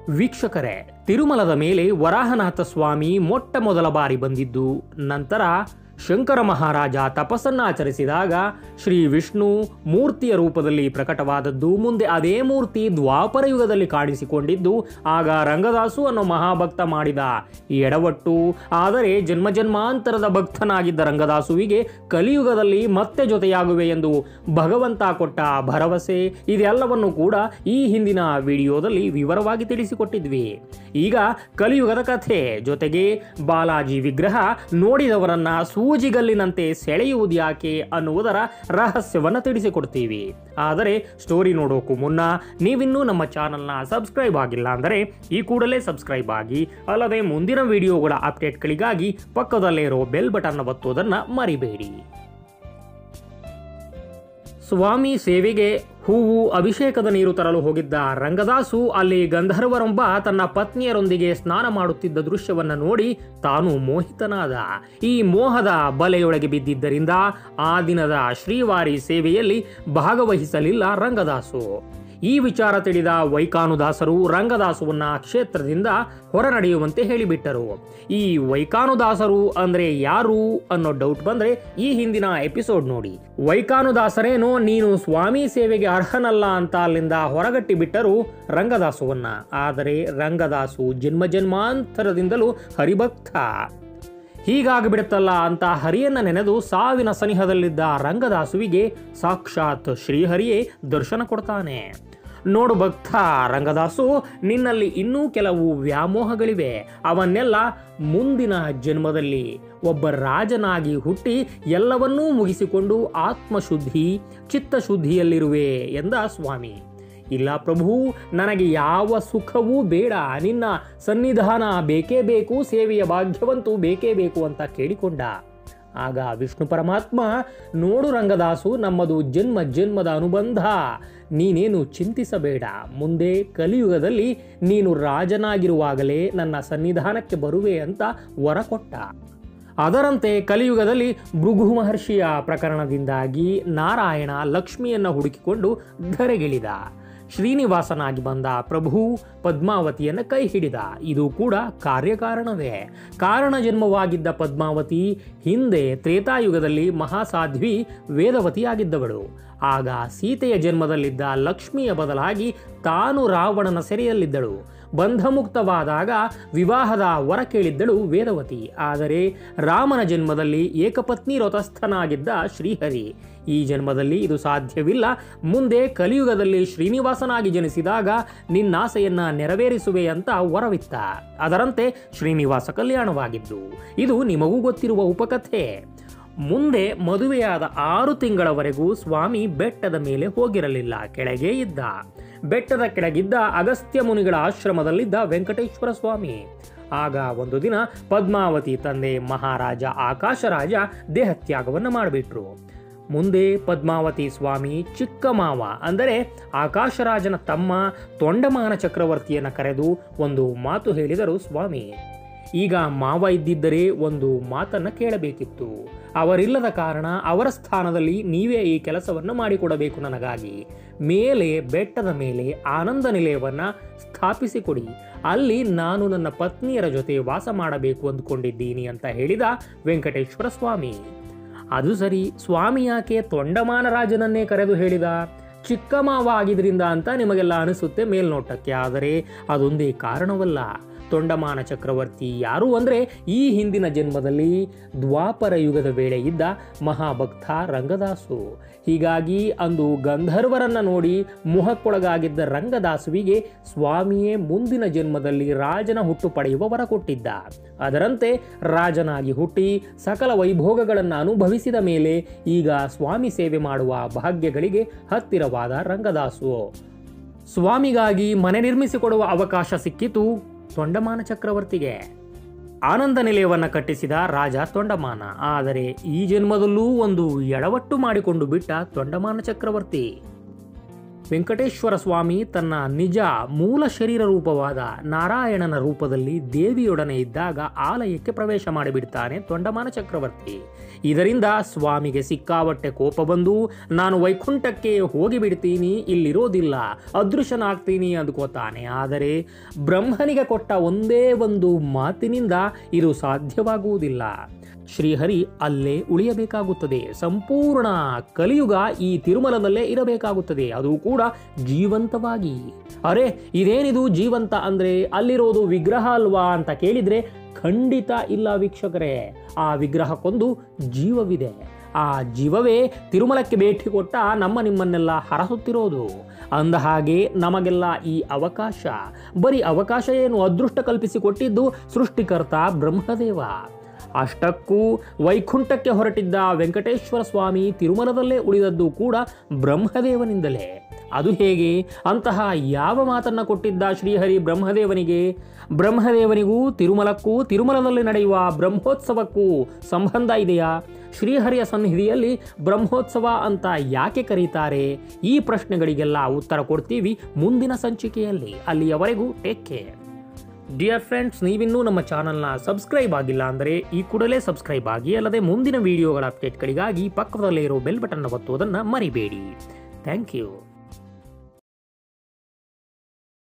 ವೀಕ್ಷಕರೇ ತಿರುಮಲದ ಮೇಲೆ ವರಾಹನಾಥ ಸ್ವಾಮಿ ಮೊಟ್ಟ ಮೊದಲ ಬಾರಿ ಬಂದಿದ್ದು ನಂತರ ಶಂಕರ ಮಹಾರಾಜ ತಪಸ್ಸನ್ನಾಚರಿಸಿದಾಗ ಶ್ರೀ ವಿಷ್ಣು ಮೂರ್ತಿಯ ರೂಪದಲ್ಲಿ ಪ್ರಕಟವಾದದ್ದು ಮುಂದೆ ಅದೇ ಮೂರ್ತಿ ದ್ವಾಪರ ಯುಗದಲ್ಲಿ ಕಾಣಿಸಿಕೊಂಡಿದ್ದು ಆಗ ರಂಗದಾಸು ಅನ್ನೋ ಮಹಾಭಕ್ತ ಮಾಡಿದ ಈ ಎಡವಟ್ಟು ಆದರೆ ಜನ್ಮ ಜನ್ಮಾಂತರದ ಭಕ್ತನಾಗಿದ್ದ ರಂಗದಾಸುವಿಗೆ ಕಲಿಯುಗದಲ್ಲಿ ಮತ್ತೆ ಜೊತೆಯಾಗುವೆ ಎಂದು ಭಗವಂತ ಕೊಟ್ಟ ಭರವಸೆ ಇದೆಲ್ಲವನ್ನು ಕೂಡ ಈ ಹಿಂದಿನ ವಿಡಿಯೋದಲ್ಲಿ ವಿವರವಾಗಿ ತಿಳಿಸಿಕೊಟ್ಟಿದ್ವಿ ಈಗ ಕಲಿಯುಗದ ಕಥೆ ಜೊತೆಗೆ ಬಾಲಾಜಿ ವಿಗ್ರಹ ನೋಡಿದವರನ್ನ ಸೂಜಿಗಲ್ಲಿನಂತೆ ಸೆಳೆಯುವುದು ಯಾಕೆ ಅನ್ನುವುದರ ರಹಸ್ಯವನ್ನು ತಿಳಿಸಿಕೊಡ್ತೀವಿ ಆದರೆ ಸ್ಟೋರಿ ನೋಡೋಕ್ಕೂ ಮುನ್ನ ನೀವಿನ್ನೂ ನಮ್ಮ ಚಾನಲ್ನ ಸಬ್ಸ್ಕ್ರೈಬ್ ಆಗಿಲ್ಲ ಅಂದರೆ ಈ ಕೂಡಲೇ ಸಬ್ಸ್ಕ್ರೈಬ್ ಆಗಿ ಅಲ್ಲದೆ ಮುಂದಿನ ವಿಡಿಯೋಗಳ ಅಪ್ಡೇಟ್ಗಳಿಗಾಗಿ ಪಕ್ಕದಲ್ಲೇ ಇರೋ ಬೆಲ್ ಬಟನ್ ಒತ್ತುವುದನ್ನು ಮರಿಬೇಡಿ ಸ್ವಾಮಿ ಸೇವೆಗೆ ಹೂವು ಅಭಿಷೇಕದ ನೀರು ತರಲು ಹೋಗಿದ್ದ ರಂಗದಾಸು ಅಲ್ಲಿ ಗಂಧರ್ವರೊಬ್ಬ ತನ್ನ ಪತ್ನಿಯರೊಂದಿಗೆ ಸ್ನಾನ ಮಾಡುತ್ತಿದ್ದ ದೃಶ್ಯವನ್ನು ನೋಡಿ ತಾನು ಮೋಹಿತನಾದ ಈ ಮೋಹದ ಬಲೆಯೊಳಗೆ ಬಿದ್ದಿದ್ದರಿಂದ ಆ ದಿನದ ಶ್ರೀವಾರಿ ಸೇವೆಯಲ್ಲಿ ಭಾಗವಹಿಸಲಿಲ್ಲ ರಂಗದಾಸು ಈ ವಿಚಾರ ತಿಳಿದ ವೈಕಾನುದಾಸರು ರಂಗದಾಸುವನ್ನ ಕ್ಷೇತ್ರದಿಂದ ಹೊರ ನಡೆಯುವಂತೆ ಹೇಳಿಬಿಟ್ಟರು ಈ ವೈಕಾನುದಾಸರು ಅಂದ್ರೆ ಯಾರು ಅನ್ನೋ ಡೌಟ್ ಬಂದ್ರೆ ಈ ಹಿಂದಿನ ಎಪಿಸೋಡ್ ನೋಡಿ ವೈಕಾನುದಾಸರೇನೋ ನೀನು ಸ್ವಾಮಿ ಸೇವೆಗೆ ಅರ್ಹನಲ್ಲ ಅಂತ ಅಲ್ಲಿಂದ ಹೊರಗಟ್ಟಿ ಬಿಟ್ಟರು ರಂಗದಾಸುವನ್ನ ಆದರೆ ರಂಗದಾಸು ಜನ್ಮ ಜನ್ಮಾಂತರದಿಂದಲೂ ಹರಿಭಕ್ತ ಹೀಗಾಗಿಬಿಡುತ್ತಲ್ಲ ಅಂತ ಹರಿಯನ್ನ ನೆನೆದು ಸಾವಿನ ಸನಿಹದಲ್ಲಿದ್ದ ರಂಗದಾಸುವಿಗೆ ಸಾಕ್ಷಾತ್ ಶ್ರೀಹರಿಯೇ ದರ್ಶನ ಕೊಡ್ತಾನೆ ನೋಡು ಭಕ್ತ ರಂಗದಾಸು ನಿನ್ನಲ್ಲಿ ಇನ್ನೂ ಕೆಲವು ವ್ಯಾಮೋಹಗಳಿವೆ ಅವನ್ನೆಲ್ಲ ಮುಂದಿನ ಜನ್ಮದಲ್ಲಿ ಒಬ್ಬ ರಾಜನಾಗಿ ಹುಟ್ಟಿ ಎಲ್ಲವನ್ನೂ ಮುಗಿಸಿಕೊಂಡು ಆತ್ಮಶುದ್ಧಿ ಚಿತ್ತಶುದ್ಧಿಯಲ್ಲಿರುವೆ ಎಂದ ಸ್ವಾಮಿ ಇಲ್ಲ ಪ್ರಭು ನನಗೆ ಯಾವ ಸುಖವೂ ಬೇಡ ನಿನ್ನ ಸನ್ನಿಧಾನ ಬೇಕೇ ಬೇಕು ಸೇವೆಯ ಭಾಗ್ಯವಂತೂ ಬೇಕೇ ಬೇಕು ಅಂತ ಕೇಳಿಕೊಂಡ ಆಗ ವಿಷ್ಣು ಪರಮಾತ್ಮ ನೋಡು ರಂಗದಾಸು ನಮ್ಮದು ಜನ್ಮ ಜನ್ಮದ ಅನುಬಂಧ ನೀನೇನು ಚಿಂತಿಸಬೇಡ ಮುಂದೆ ಕಲಿಯುಗದಲ್ಲಿ ನೀನು ರಾಜನಾಗಿರುವಾಗಲೇ ನನ್ನ ಸನ್ನಿಧಾನಕ್ಕೆ ಬರುವೆ ಅಂತ ವರ ಕೊಟ್ಟ ಅದರಂತೆ ಕಲಿಯುಗದಲ್ಲಿ ಭೃಗು ಮಹರ್ಷಿಯ ಪ್ರಕರಣದಿಂದಾಗಿ ನಾರಾಯಣ ಲಕ್ಷ್ಮಿಯನ್ನು ಹುಡುಕಿಕೊಂಡು ಧರೆಗಿಳಿದ ಶ್ರೀನಿವಾಸನಾಗಿ ಬಂದ ಪ್ರಭು ಪದ್ಮಾವತಿಯನ್ನು ಕೈ ಹಿಡಿದ ಇದು ಕೂಡ ಕಾರ್ಯಕಾರಣವೇ ಕಾರಣ ಜನ್ಮವಾಗಿದ್ದ ಪದ್ಮಾವತಿ ಹಿಂದೆ ತ್ರೇತಾಯುಗದಲ್ಲಿ ಮಹಾಸಾಧ್ವಿ ವೇದವತಿಯಾಗಿದ್ದವಳು ಆಗ ಸೀತೆಯ ಜನ್ಮದಲ್ಲಿದ್ದ ಲಕ್ಷ್ಮಿಯ ಬದಲಾಗಿ ತಾನು ರಾವಣನ ಸೆರೆಯಲ್ಲಿದ್ದಳು ಬಂಧಮುಕ್ತವಾದಾಗ ವಿವಾಹದ ವರ ಕೇಳಿದ್ದಳು ವೇದವತಿ ಆದರೆ ರಾಮನ ಜನ್ಮದಲ್ಲಿ ಏಕಪತ್ನಿ ವ್ರತಸ್ಥನಾಗಿದ್ದ ಶ್ರೀಹರಿ ಈ ಜನ್ಮದಲ್ಲಿ ಇದು ಸಾಧ್ಯವಿಲ್ಲ ಮುಂದೆ ಕಲಿಯುಗದಲ್ಲಿ ಶ್ರೀನಿವಾಸನಾಗಿ ಜನಿಸಿದಾಗ ನಿನ್ನಾಸೆಯನ್ನ ನೆರವೇರಿಸುವೆ ಅಂತ ವರವಿತ್ತ ಅದರಂತೆ ಶ್ರೀನಿವಾಸ ಕಲ್ಯಾಣವಾಗಿದ್ದು ಇದು ನಿಮಗೂ ಗೊತ್ತಿರುವ ಉಪಕಥೆ ಮುಂದೆ ಮದುವೆಯಾದ ಆರು ತಿಂಗಳವರೆಗೂ ಸ್ವಾಮಿ ಬೆಟ್ಟದ ಮೇಲೆ ಹೋಗಿರಲಿಲ್ಲ ಕೆಳಗೆ ಇದ್ದ ಬೆಟ್ಟದ ಕೆಳಗಿದ್ದ ಅಗಸ್ತ್ಯ ಮುನಿಗಳ ಆಶ್ರಮದಲ್ಲಿದ್ದ ವೆಂಕಟೇಶ್ವರ ಸ್ವಾಮಿ ಆಗ ಒಂದು ದಿನ ಪದ್ಮಾವತಿ ತಂದೆ ಮಹಾರಾಜ ಆಕಾಶರಾಜ ದೇಹತ್ಯಾಗವನ್ನು ಮಾಡಿಬಿಟ್ರು ಮುಂದೆ ಪದ್ಮಾವತಿ ಸ್ವಾಮಿ ಚಿಕ್ಕ ಮಾವ ಅಂದರೆ ಆಕಾಶರಾಜನ ತಮ್ಮ ತೊಂಡಮಾನ ಚಕ್ರವರ್ತಿಯನ್ನು ಕರೆದು ಒಂದು ಮಾತು ಹೇಳಿದರು ಸ್ವಾಮಿ ಈಗ ಮಾವ ಇದ್ದಿದ್ದರೆ ಒಂದು ಮಾತನ್ನು ಕೇಳಬೇಕಿತ್ತು ಅವರಿಲ್ಲದ ಕಾರಣ ಅವರ ಸ್ಥಾನದಲ್ಲಿ ನೀವೇ ಈ ಕೆಲಸವನ್ನು ಮಾಡಿಕೊಡಬೇಕು ನನಗಾಗಿ ಮೇಲೆ ಬೆಟ್ಟದ ಮೇಲೆ ಆನಂದ ನಿಲಯವನ್ನು ಸ್ಥಾಪಿಸಿಕೊಡಿ ಅಲ್ಲಿ ನಾನು ನನ್ನ ಪತ್ನಿಯರ ಜೊತೆ ವಾಸ ಮಾಡಬೇಕು ಅಂದ್ಕೊಂಡಿದ್ದೀನಿ ಅಂತ ಹೇಳಿದ ವೆಂಕಟೇಶ್ವರ ಸ್ವಾಮಿ ಅದು ಸರಿ ಸ್ವಾಮಿ ಯಾಕೆ ತೊಂಡಮಾನ ರಾಜನನ್ನೇ ಕರೆದು ಹೇಳಿದ ಚಿಕ್ಕ ಮಾವ ಆಗಿದ್ರಿಂದ ಅಂತ ನಿಮಗೆಲ್ಲ ಅನಿಸುತ್ತೆ ಮೇಲ್ನೋಟಕ್ಕೆ ಆದರೆ ಅದೊಂದೇ ಕಾರಣವಲ್ಲ ತೊಂಡಮಾನ ಚಕ್ರವರ್ತಿ ಯಾರು ಅಂದರೆ ಈ ಹಿಂದಿನ ಜನ್ಮದಲ್ಲಿ ದ್ವಾಪರ ಯುಗದ ವೇಳೆ ಇದ್ದ ಮಹಾಭಕ್ತ ರಂಗದಾಸು ಹೀಗಾಗಿ ಅಂದು ಗಂಧರ್ವರನ್ನ ನೋಡಿ ಮುಹಕ್ಕೊಳಗಾಗಿದ್ದ ರಂಗದಾಸುವಿಗೆ ಸ್ವಾಮಿಯೇ ಮುಂದಿನ ಜನ್ಮದಲ್ಲಿ ರಾಜನ ಹುಟ್ಟು ಪಡೆಯುವ ವರ ಕೊಟ್ಟಿದ್ದ ಅದರಂತೆ ರಾಜನಾಗಿ ಹುಟ್ಟಿ ಸಕಲ ವೈಭೋಗಗಳನ್ನು ಅನುಭವಿಸಿದ ಮೇಲೆ ಈಗ ಸ್ವಾಮಿ ಸೇವೆ ಮಾಡುವ ಭಾಗ್ಯಗಳಿಗೆ ಹತ್ತಿರವಾದ ರಂಗದಾಸು ಸ್ವಾಮಿಗಾಗಿ ಮನೆ ನಿರ್ಮಿಸಿಕೊಡುವ ಅವಕಾಶ ಸಿಕ್ಕಿತು ತೊಂಡಮಾನ ಚಕ್ರವರ್ತಿಗೆ ಆನಂದ ನಿಲಯವನ್ನು ಕಟ್ಟಿಸಿದ ರಾಜ ತೊಂಡಮಾನ ಆದರೆ ಈ ಜನ್ಮದಲ್ಲೂ ಒಂದು ಎಡವಟ್ಟು ಮಾಡಿಕೊಂಡು ಬಿಟ್ಟ ತೊಂಡಮಾನ ಚಕ್ರವರ್ತಿ ವೆಂಕಟೇಶ್ವರ ಸ್ವಾಮಿ ತನ್ನ ನಿಜ ಮೂಲ ಶರೀರ ರೂಪವಾದ ನಾರಾಯಣನ ರೂಪದಲ್ಲಿ ದೇವಿಯೊಡನೆ ಇದ್ದಾಗ ಆಲಯಕ್ಕೆ ಪ್ರವೇಶ ಮಾಡಿಬಿಡ್ತಾನೆ ತೊಂಡಮಾನ ಚಕ್ರವರ್ತಿ ಇದರಿಂದ ಸ್ವಾಮಿಗೆ ಸಿಕ್ಕಾಬಟ್ಟೆ ಕೋಪ ಬಂದು ನಾನು ವೈಕುಂಠಕ್ಕೆ ಹೋಗಿಬಿಡ್ತೀನಿ ಇಲ್ಲಿರೋದಿಲ್ಲ ಅದೃಶ್ಯನಾಗ್ತೀನಿ ಅಂದ್ಕೋತಾನೆ ಆದರೆ ಬ್ರಹ್ಮನಿಗೆ ಕೊಟ್ಟ ಒಂದೇ ಒಂದು ಮಾತಿನಿಂದ ಇದು ಸಾಧ್ಯವಾಗುವುದಿಲ್ಲ ಶ್ರೀಹರಿ ಅಲ್ಲೇ ಉಳಿಯಬೇಕಾಗುತ್ತದೆ ಸಂಪೂರ್ಣ ಕಲಿಯುಗ ಈ ತಿರುಮಲದಲ್ಲೇ ಇರಬೇಕಾಗುತ್ತದೆ ಅದು ಕೂಡ ಜೀವಂತವಾಗಿ ಅರೆ ಇದೇನಿದು ಜೀವಂತ ಅಂದ್ರೆ ಅಲ್ಲಿರೋದು ವಿಗ್ರಹ ಅಲ್ವಾ ಅಂತ ಕೇಳಿದ್ರೆ ಖಂಡಿತ ಇಲ್ಲ ವೀಕ್ಷಕರೇ ಆ ವಿಗ್ರಹಕ್ಕೊಂದು ಜೀವವಿದೆ ಆ ಜೀವವೇ ತಿರುಮಲಕ್ಕೆ ಭೇಟಿ ಕೊಟ್ಟ ನಮ್ಮ ನಿಮ್ಮನ್ನೆಲ್ಲ ಹರಸುತ್ತಿರೋದು ಅಂದ ಹಾಗೆ ನಮಗೆಲ್ಲ ಈ ಅವಕಾಶ ಬರೀ ಅವಕಾಶ ಏನು ಅದೃಷ್ಟ ಕಲ್ಪಿಸಿಕೊಟ್ಟಿದ್ದು ಸೃಷ್ಟಿಕರ್ತ ಬ್ರಹ್ಮದೇವ ಅಷ್ಟಕ್ಕೂ ವೈಕುಂಠಕ್ಕೆ ಹೊರಟಿದ್ದ ವೆಂಕಟೇಶ್ವರ ಸ್ವಾಮಿ ತಿರುಮಲದಲ್ಲೇ ಉಳಿದದ್ದು ಕೂಡ ಬ್ರಹ್ಮದೇವನಿಂದಲೇ ಅದು ಹೇಗೆ ಅಂತಹ ಯಾವ ಮಾತನ್ನ ಕೊಟ್ಟಿದ್ದ ಶ್ರೀಹರಿ ಬ್ರಹ್ಮದೇವನಿಗೆ ಬ್ರಹ್ಮದೇವನಿಗೂ ತಿರುಮಲಕ್ಕೂ ತಿರುಮಲದಲ್ಲಿ ನಡೆಯುವ ಬ್ರಹ್ಮೋತ್ಸವಕ್ಕೂ ಸಂಬಂಧ ಇದೆಯಾ ಶ್ರೀಹರಿಯ ಸನ್ನಿಧಿಯಲ್ಲಿ ಬ್ರಹ್ಮೋತ್ಸವ ಅಂತ ಯಾಕೆ ಕರೀತಾರೆ ಈ ಪ್ರಶ್ನೆಗಳಿಗೆಲ್ಲ ಉತ್ತರ ಕೊಡ್ತೀವಿ ಮುಂದಿನ ಸಂಚಿಕೆಯಲ್ಲಿ ಅಲ್ಲಿಯವರೆಗೂ ಟೇಕ್ ಕೇರ್ ಡಿಯರ್ ಫ್ರೆಂಡ್ಸ್ ನೀವಿನ್ನೂ ನಮ್ಮ ಚಾನಲ್ನ ಸಬ್ಸ್ಕ್ರೈಬ್ ಆಗಿಲ್ಲ ಅಂದರೆ ಈ ಕೂಡಲೇ ಸಬ್ಸ್ಕ್ರೈಬ್ ಆಗಿ ಅಲ್ಲದೆ ಮುಂದಿನ ವಿಡಿಯೋಗಳ ಅಪ್ಡೇಟ್ಗಳಿಗಾಗಿ ಪಕ್ಕದಲ್ಲೇ ಇರೋ ಬೆಲ್ ಬಟನ್ ಒತ್ತುವುದನ್ನು ಮರಿಬೇಡಿ ಥ್ಯಾಂಕ್ ಯು